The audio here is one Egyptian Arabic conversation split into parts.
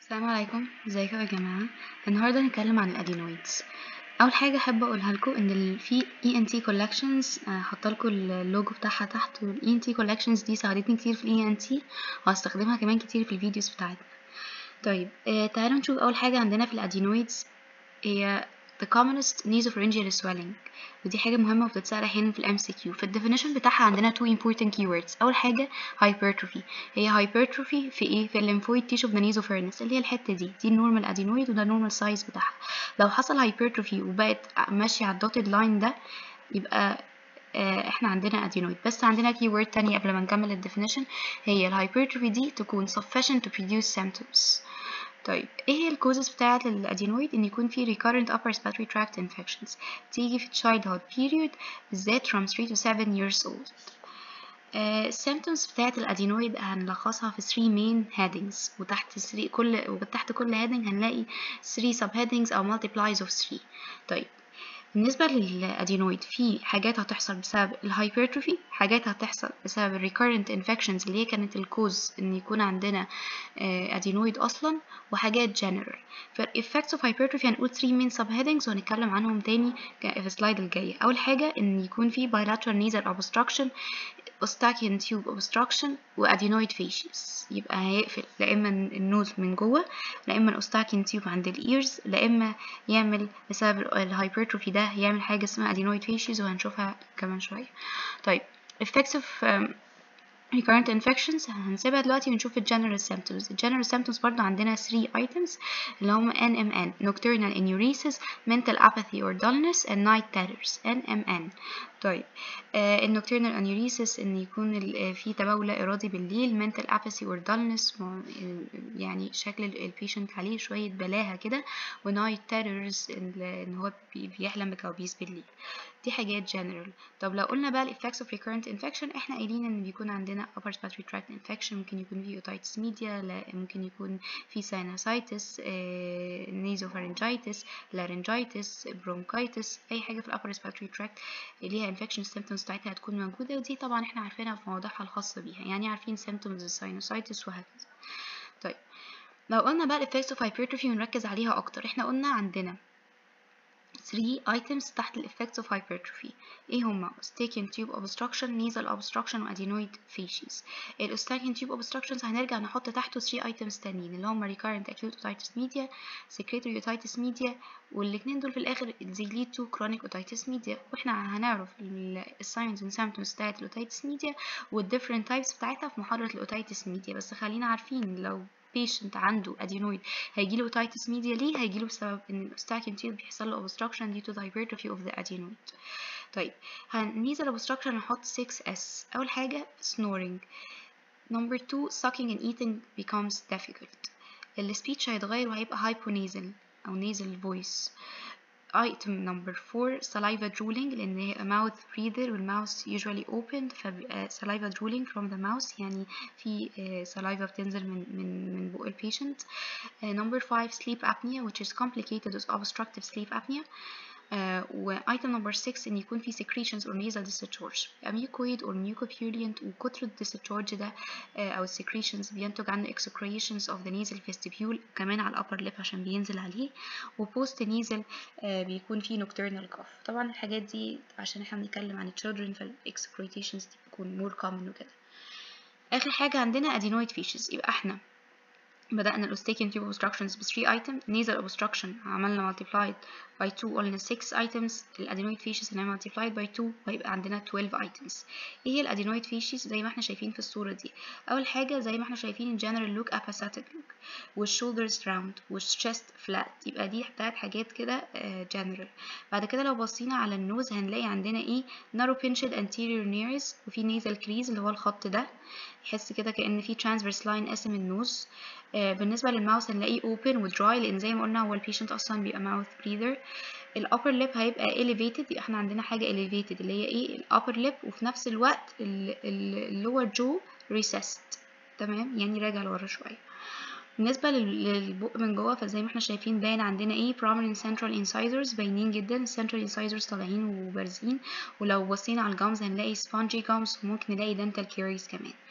السلام عليكم ازيكم يا جماعة النهاردة هنتكلم عن الادينويدز اول حاجة احب اقولها لكم ان ال- في ENT collections آه، حاطه لكم اللوجو بتاعها تحت وال ENT collections دي ساعدتني كتير في ال ENT وهستخدمها كمان كتير في الفيديوز بتاعتنا طيب آه تعالوا نشوف اول حاجة عندنا في الادينويدز هي the commonest nasopharyngeal swelling ودي حاجة مهمة وبتتسأل أحيانا في ال MCQ في الديفينيشن بتاعها عندنا two important keywords أول حاجة hypertrophy هي hypertrophy في إيه؟ في الليمفويد تيشو of the nasopharynx اللي هي الحتة دي دي النورمال adenoid وده النورمال سايز بتاعها لو حصل hypertrophy وبقت ماشية على الدوتد لاين ده يبقى آه، احنا عندنا adenoid بس عندنا keyword تانية قبل ما نكمل الديفينيشن هي الهايبرتروفي دي تكون sufficient to produce symptoms طيب ايه هي الكوزز بتاعة الادينويد ان يكون في recurrent upper respiratory tract infections تيجي في childhood period بالذات from 3 to 7 years old آه، symptoms بتاعة الادينويد هنلخصها في 3 main headings وتحت 3 كل وتحت كل heading هنلاقي 3 sub headings او multiplies of 3 طيب بالنسبة للأدينويد في حاجات هتحصل بسبب الهايبرتروفي حاجات هتحصل بسبب الريكورنت انفكشنز اللي هي كانت الكوز ان يكون عندنا أدينويد أصلا وحاجات جنرال فالإفكتس اوف هايبرتروفي هنقول 3 main sub headings وهنتكلم عنهم تاني ك- في السلايد الجاية أول حاجة ان يكون في bilateral nasal obstruction Eustachian tube obstruction وادينويد facies يبقى هيقفل لا اما النوز من جوه لا اما الاوستاكين تيوب عند الايرز لا اما يعمل بسبب الهايبرتروفي ده يعمل حاجه اسمها adenoid facies وهنشوفها كمان شويه طيب effects of um, recurrent infections هنسيبها دلوقتي ونشوف ال general symptoms ال general symptoms برضو عندنا 3 items اللي هم NMN nocturnal enuresis mental apathy or dullness and night terrors NMN طيب آه ال nocturnal enuresis ان يكون ال- آه، في تبول لا ارادي بالليل mental apathy or dullness ما- يعني شكل البيشنت عليه شوية بلاهة كده و night terrors ال- ان هو بي- بيحلم بكوابيس بالليل دي حاجات general طب لو قلنا بقى ال effects of recurrent infection احنا قايلين ان بيكون عندنا upper respiratory tract infection ممكن يكون في otitis media لا ممكن يكون في sinusitis آه، nasopharyngitis laryngitis bronchitis اي حاجه في الupper respiratory tract ليها infection symptoms بتاعتها هتكون موجوده ودي طبعا احنا عارفينها في مواضيعها الخاصه بيها يعني عارفين symptoms الساينوسايتس وهكذا طيب لو قلنا بقى ال effects of hypertrophy ونركز عليها اكتر احنا قلنا عندنا 3 items تحت ال effects of hypertrophy ايه هما Eustachian tube obstruction nasal obstruction و adenoid facies ال Eustachian tube obstructions هنرجع نحط تحته 3 items تانيين اللي هما recurrent acute otitis media secretory otitis media والاتنين دول في الاخر they lead to chronic otitis media واحنا هنعرف ال signs and symptoms بتاعت ال otitis media وال different types بتاعتها في محاضرة ال otitis media بس خلينا عارفين لو patient عنده adenoid هيجيله otitis media ليه هيجيله بسبب ان الاوستاكين تيوب بيحصل له obstruction due to the hypertrophy of the adenoid طيب هننزل obstruction نحط 6s اول حاجة snoring number 2 sucking and eating becomes difficult ال speech هيتغير وهيبقى hyponasal او nasal voice item number 4 saliva drooling لان هي mouth breather والماوس usually opened فبيبقى saliva drooling from the mouth يعني في آه، saliva بتنزل من من من بق البيشنت number 5 sleep apnea which is complicated with obstructive sleep apnea uh, وايتم نمبر 6 ان يكون في secretions or nasal discharge mucoid or mucopurulent وكتر ال discharge ده uh, او ال secretions بينتج عنه excretions of the nasal vestibule كمان على الupper lip عشان بينزل عليه و post nasal uh, بيكون فيه nocturnal cough طبعا الحاجات دي عشان احنا بنتكلم عن ال children فال excretions دي بتكون more common وكده اخر حاجه عندنا adenoid facies يبقى احنا بدأنا الأوستيكين tube obstructions ب 3 items nasal obstruction عملنا multiplied by 2 قلنا 6 items الادينويد facies هنعمل multiplied by 2 ويبقى عندنا 12 items ايه هي الادينويد facies زي ما احنا شايفين في الصورة دي أول حاجة زي ما احنا شايفين الجنرال look apathetic look والshoulders round والchest flat يبقى دي تلات حاجات كده آه، general بعد كده لو بصينا على النوز هنلاقي عندنا ايه narrow pinched anterior nares وفي nasal crease اللي هو الخط ده يحس كده كأن في transverse line قاسم النوز آه، بالنسبة للماوس هنلاقيه open و dry لأن زي ما قلنا هو البيشنت أصلا بيبقى mouth breather ال upper lip هيبقى elevated يبقى احنا عندنا حاجة elevated اللي هي ايه ال upper lip وفي نفس الوقت ال ال lower jaw recessed تمام يعني راجع لورا شوية بالنسبة لل- للبق من جوه فزي ما احنا شايفين باين عندنا ايه prominent central incisors باينين جدا ال central incisors طالعين وبارزين ولو بصينا على الجامز هنلاقي spongy gums وممكن نلاقي dental caries كمان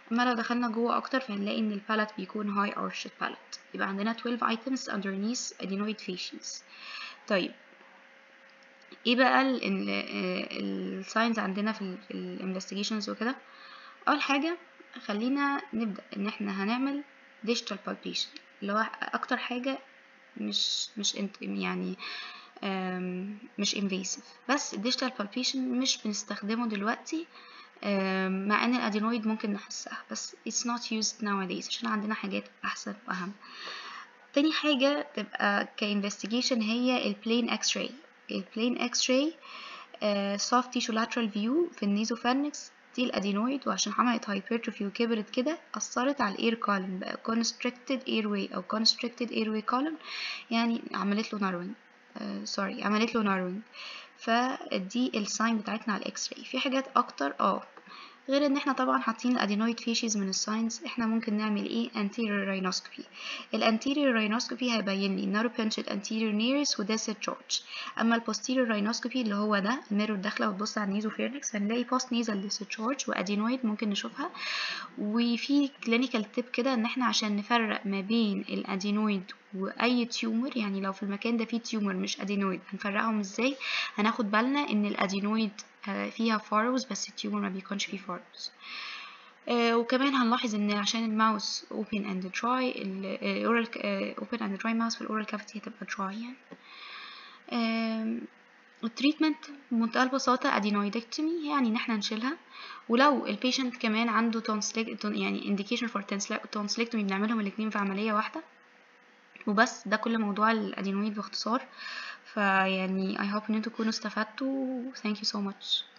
اما لو دخلنا جوه اكتر فهنلاقي ان البالات بيكون high arched palate يبقى عندنا 12 items underneath adenoid facies طيب ايه بقى الساينز عندنا في الانفستيجيشنز وكده اول حاجه خلينا نبدا ان احنا هنعمل digital palpation اللي هو اكتر حاجه مش مش انت يعني مش invasive بس digital palpation مش بنستخدمه دلوقتي مع ان الادينويد ممكن نحسها بس it's not used nowadays عشان عندنا حاجات احسن واهم تاني حاجة تبقى كinvestigation هي البلين اكس راي البلين اكس راي soft tissue lateral view في النيزوفارنكس دي الادينويد وعشان عملت هايبرتروفي وكبرت كده اثرت على الاير كولم بقى constricted airway او constricted airway column يعني عملت له narrowing سوري uh, عملت له narrowing فدي الساين بتاعتنا على الاكس راي في حاجات اكتر اه غير ان احنا طبعا حاطين الادينويد فيشيز من الساينز احنا ممكن نعمل ايه anterior rhinoscopy الانتيريور rhinoscopy هيبين لي narrow punched anterior nearest وده discharge اما البوستيريور rhinoscopy اللي هو ده الميرور داخله وتبص على النيزوفيرنكس هنلاقي post nasal discharge وادينويد ممكن نشوفها وفي كلينيكال تيب كده ان احنا عشان نفرق ما بين الادينويد واي تيومر يعني لو في المكان ده فيه تيومر مش ادينويد هنفرقهم ازاي هناخد بالنا ان الادينويد فيها فاروز بس التيومر ما بيكونش فيه فاروز آه وكمان هنلاحظ ان عشان الماوس open and dry الاورال open and dry mouse في الاورال كافيتي هتبقى dry يعني آه التريتمنت بمنتهى البساطة ادينويدكتومي يعني ان احنا نشيلها ولو البيشنت كمان عنده تونسليك يعني indication for tonsillectomy بنعملهم الاتنين في عملية واحدة وبس ده كل موضوع الادينويد باختصار فيعني I hope ان انتوا تكونوا استفدتوا thank you so much